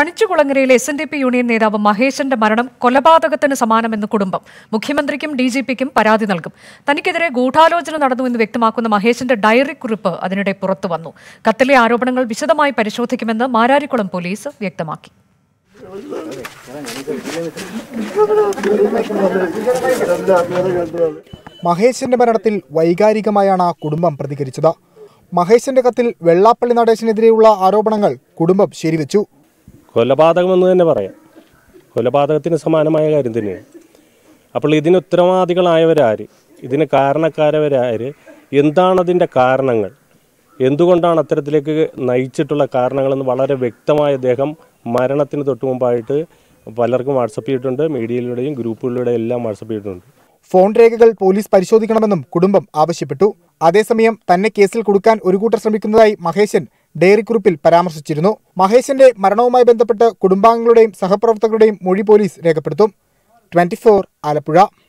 കണിച്ചുകുളങ്ങരയിലെ S N D P union നേതാവ് മഹേശന്റെ മരണം കൊലപാതകത്തിന് സമാനമെന്ന് കുടുംബം മുഖ്യമന്ത്രിക്കും ഡി ജി പിക്കും പരാതി നൽകും തനിക്കെതിരെ ഗൂഢാലോചന നടന്നുവെന്ന് വ്യക്തമാക്കുന്ന മഹേശന്റെ ഡയറി കുറിപ്പ് അതിനിടെ പുറത്തുവന്നു കത്തിലെ ആരോപണങ്ങൾ വിശദമായി പരിശോധിക്കുമെന്ന് മാരാരിക്കുളം പോലീസ് വ്യക്തമാക്കി മഹേശന്റെ മരണത്തിൽ വൈകാരികമായാണ് കുടുംബം പ്രതികരിച്ചത് മഹേശന്റെ കത്തിൽ വെള്ളാപ്പള്ളി നടേശനെതിരെയുള്ള ആരോപണങ്ങൾ കുടുംബം ശരിവെച്ചു കൊലപാതകമെന്ന് തന്നെ പറയാം കൊലപാതകത്തിന് സമാനമായ കാര്യം തന്നെയാണ് അപ്പോൾ ഇതിന് ഉത്തരവാദികളായവരാര് ഇതിന് കാരണക്കാരവരാര് എന്താണ് അതിൻ്റെ കാരണങ്ങൾ എന്തുകൊണ്ടാണ് അത്തരത്തിലേക്ക് നയിച്ചിട്ടുള്ള കാരണങ്ങളെന്ന് വളരെ വ്യക്തമായ അദ്ദേഹം മരണത്തിന് തൊട്ട് മുമ്പായിട്ട് പലർക്കും വാട്സപ്പ് ചെയ്തിട്ടുണ്ട് മീഡിയയിലൂടെയും ഗ്രൂപ്പുകളിലൂടെയും എല്ലാം വാട്സപ്പ് ചെയ്തിട്ടുണ്ട് ഫോൺ രേഖകൾ പോലീസ് പരിശോധിക്കണമെന്നും കുടുംബം ആവശ്യപ്പെട്ടു അതേസമയം തന്നെ കേസിൽ കൊടുക്കാൻ ഒരു കൂട്ടർ ശ്രമിക്കുന്നതായി മഹേശൻ ഡയറിക്കുറിപ്പിൽ പരാമർശിച്ചിരുന്നു മഹേശന്റെ മരണവുമായി ബന്ധപ്പെട്ട് കുടുംബാംഗങ്ങളുടെയും സഹപ്രവർത്തകരുടെയും മൊഴി പോലീസ് രേഖപ്പെടുത്തും ട്വന്റി ആലപ്പുഴ